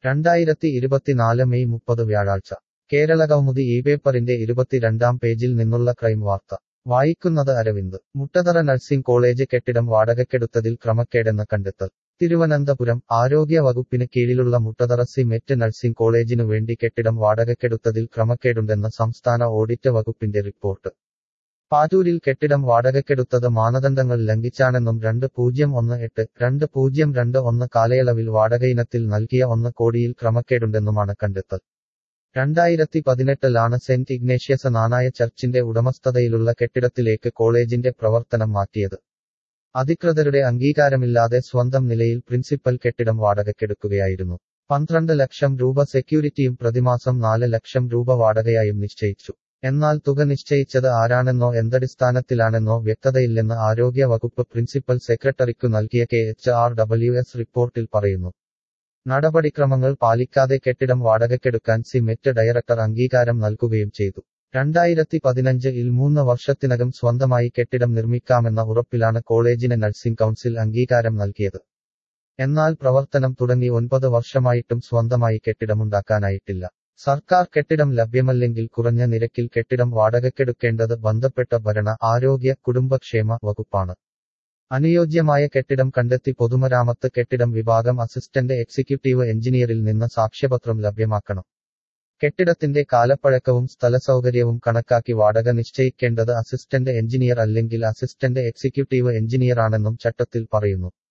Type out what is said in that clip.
രണ്ടായിരത്തി ഇരുപത്തിനാല് മെയ് മുപ്പത് വ്യാഴാഴ്ച കേരള കൗമുദി ഈ പേപ്പറിന്റെ ഇരുപത്തിരണ്ടാം പേജിൽ നിന്നുള്ള ക്രൈം വാർത്ത വായിക്കുന്നത് അരവിന്ദ് മുട്ടതറ നഴ്സിംഗ് കോളേജ് കെട്ടിടം വാടകയ്ക്കെടുത്തതിൽ ക്രമക്കേടെന്ന് കണ്ടെത്തൽ തിരുവനന്തപുരം ആരോഗ്യ വകുപ്പിന് കീഴിലുള്ള മുട്ടതറ സി മെറ്റ് നഴ്സിംഗ് കോളേജിനു വേണ്ടി കെട്ടിടം വാടകയ്ക്കെടുത്തതിൽ ക്രമക്കേടുണ്ടെന്ന് സംസ്ഥാന ഓഡിറ്റ് വകുപ്പിന്റെ റിപ്പോർട്ട് പാറ്റൂരിൽ കെട്ടിടം വാടകയ്ക്കെടുത്തത് മാനദണ്ഡങ്ങൾ ലംഘിച്ചാണെന്നും രണ്ട് പൂജ്യം ഒന്ന് എട്ട് രണ്ട് പൂജ്യം രണ്ട് ഒന്ന് കാലയളവിൽ വാടകയിനത്തിൽ നൽകിയ ഒന്ന് കോടിയിൽ ക്രമക്കേടുണ്ടെന്നുമാണ് കണ്ടെത്തൽ രണ്ടായിരത്തി പതിനെട്ടിലാണ് സെന്റ് ഇഗ്നേഷ്യസ് നാണായ ചർച്ചിന്റെ ഉടമസ്ഥതയിലുള്ള കെട്ടിടത്തിലേക്ക് കോളേജിന്റെ പ്രവർത്തനം മാറ്റിയത് അധികൃതരുടെ അംഗീകാരമില്ലാതെ സ്വന്തം നിലയിൽ പ്രിൻസിപ്പൽ കെട്ടിടം വാടകയ്ക്കെടുക്കുകയായിരുന്നു പന്ത്രണ്ട് ലക്ഷം രൂപ സെക്യൂരിറ്റിയും പ്രതിമാസം നാല് ലക്ഷം രൂപ വാടകയായും നിശ്ചയിച്ചു എന്നാൽ തുക നിശ്ചയിച്ചത് ആരാണെന്നോ എന്തടിസ്ഥാനത്തിലാണെന്നോ വ്യക്തതയില്ലെന്ന് ആരോഗ്യ വകുപ്പ് പ്രിൻസിപ്പൽ സെക്രട്ടറിക്കു നൽകിയ K H R W S റിപ്പോർട്ടിൽ പറയുന്നു നടപടിക്രമങ്ങൾ പാലിക്കാതെ കെട്ടിടം വാടകയ്ക്കെടുക്കാൻ സി മെറ്റ് ഡയറക്ടർ അംഗീകാരം നൽകുകയും ചെയ്തു രണ്ടായിരത്തി പതിനഞ്ച് ഇൽ മൂന്ന് വർഷത്തിനകം സ്വന്തമായി കെട്ടിടം നിർമ്മിക്കാമെന്ന ഉറപ്പിലാണ് കോളേജിന് നഴ്സിംഗ് കൗൺസിൽ അംഗീകാരം നൽകിയത് എന്നാൽ പ്രവർത്തനം തുടങ്ങി ഒൻപത് വർഷമായിട്ടും സ്വന്തമായി കെട്ടിടമുണ്ടാക്കാനായിട്ടില്ല സർക്കാർ കെട്ടിടം ലഭ്യമല്ലെങ്കിൽ കുറഞ്ഞ നിരക്കിൽ കെട്ടിടം വാടകയ്ക്കെടുക്കേണ്ടത് ബന്ധപ്പെട്ട ഭരണ ആരോഗ്യ കുടുംബക്ഷേമ വകുപ്പാണ് അനുയോജ്യമായ കെട്ടിടം കണ്ടെത്തി പൊതുമരാമത്ത് കെട്ടിടം വിഭാഗം അസിസ്റ്റന്റ് എക്സിക്യൂട്ടീവ് എഞ്ചിനീയറിൽ നിന്ന് സാക്ഷ്യപത്രം ലഭ്യമാക്കണം കെട്ടിടത്തിന്റെ കാലപ്പഴക്കവും സ്ഥലസൗകര്യവും കണക്കാക്കി വാടക നിശ്ചയിക്കേണ്ടത് അസിസ്റ്റന്റ് എഞ്ചിനീയർ അല്ലെങ്കിൽ അസിസ്റ്റന്റ് എക്സിക്യൂട്ടീവ് എഞ്ചിനീയറാണെന്നും ചട്ടത്തിൽ പറയുന്നു